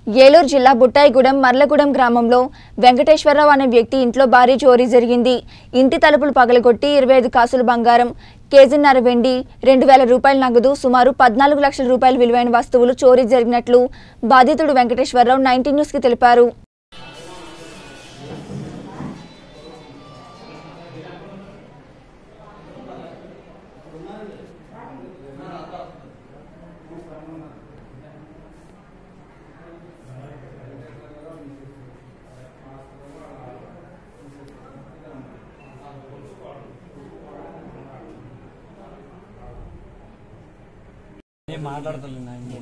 ఏలూరు జిల్లా బుట్టాయిగూడెం మర్లగూడెం గ్రామంలో వెంకటేశ్వరరావు అనే వ్యక్తి ఇంట్లో భారీ చోరీ జరిగింది ఇంటి తలుపులు పగలగొట్టి ఇరవై ఐదు కాసులు బంగారం కేజీన్నర వెండి రెండు వేల రూపాయల నగదు సుమారు పద్నాలుగు లక్షల రూపాయల విలువైన వస్తువులు చోరీ జరిగినట్లు బాధితుడు వెంకటేశ్వరరావు నైన్టీన్ న్యూస్కి తెలిపారు నేను మాట్లాడతాను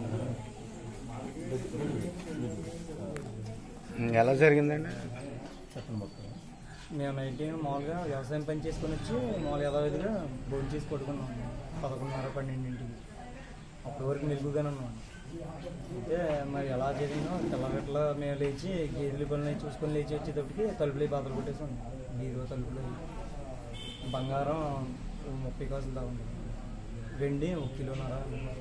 ఎలా జరిగిందండి చెప్పండి మొత్తం మేము నైట్ మామూలుగా వ్యవసాయం పని చేసుకొని వచ్చి మామూలుగా యథావిధిగా భోజనం చేసి పడుకున్నాం పదకొండున్నర పన్నెండింటికి అప్పటి వరకు మెలుగుగానే ఉన్నాం అయితే మరి ఎలా జరిగిందో తెల్లగట్ల మేము లేచి గేదెల పనులు చూసుకొని లేచి వచ్చేటప్పటికి తలుపులు బాధలు కొట్టేసాం బీరో తలుపులు బంగారం ముప్పై కాసులు దాకా ఉంది వెండి ఒక కిలోన్నర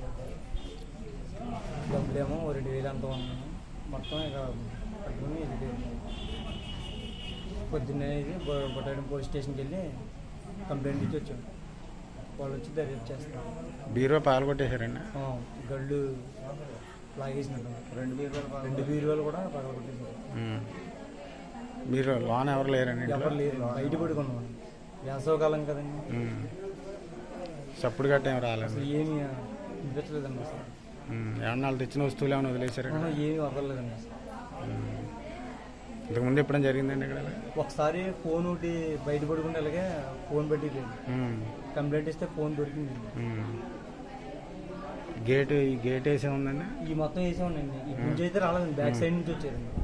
డబ్బులేమో ఓ రెండు వేలు అంత ఉన్నాయి మొత్తం ఇక పట్టుకుని ఇది పొద్దున్నే ఇది బొ- బొట్టాయిడం పోలీస్ స్టేషన్కి వెళ్ళి కంప్లైంట్ ఇచ్చి వచ్చాం వాళ్ళు వచ్చి దర్యాప్తు చేస్తారు బీరో పాల్గొట్టేశారండి ఆ, గళ్ళు లాగేసినట్టు రెండు బీరువాలు రెండు బీరువాలు కూడా పగలగొట్టేసారు ఉమ్. మీరు లోన్ ఎవరు లేరండి ఇంట్లో? ఎవరు లేరు బయట పడుకున్నాం వేసవకాలం కదండి ఉమ్. చప్పుడు గట్ట ఏం రాలేదు అసలు ఏమి అనిపించలేదండి అసలు ఉమ్. ఏమన్నా వాళ్ళు తెచ్చిన వస్తువులు ఏమైనా వదిలేశారండి ఆ, ఏమీ వదలలేదండి అసలు ఇంతకుముందు ఎప్పుడైనా జరిగిందండి ఇక్కడ ఒకసారి ఫోన్ ఒకటి బయట పడుకుంటే అలాగే ఫోన్ పెట్టలేదు ఉమ్. కంప్లైంట్ ఇస్తే ఫోన్ దొరికింది ఉమ్. గేట్ ఈ గేట్ వేసే ఉందండి ఈ మొత్తం వేసే ఉండండి ఈ గుంజ అయితే రాలేదండి బ్యాక్ సైడ్ నుంచి వచ్చారండి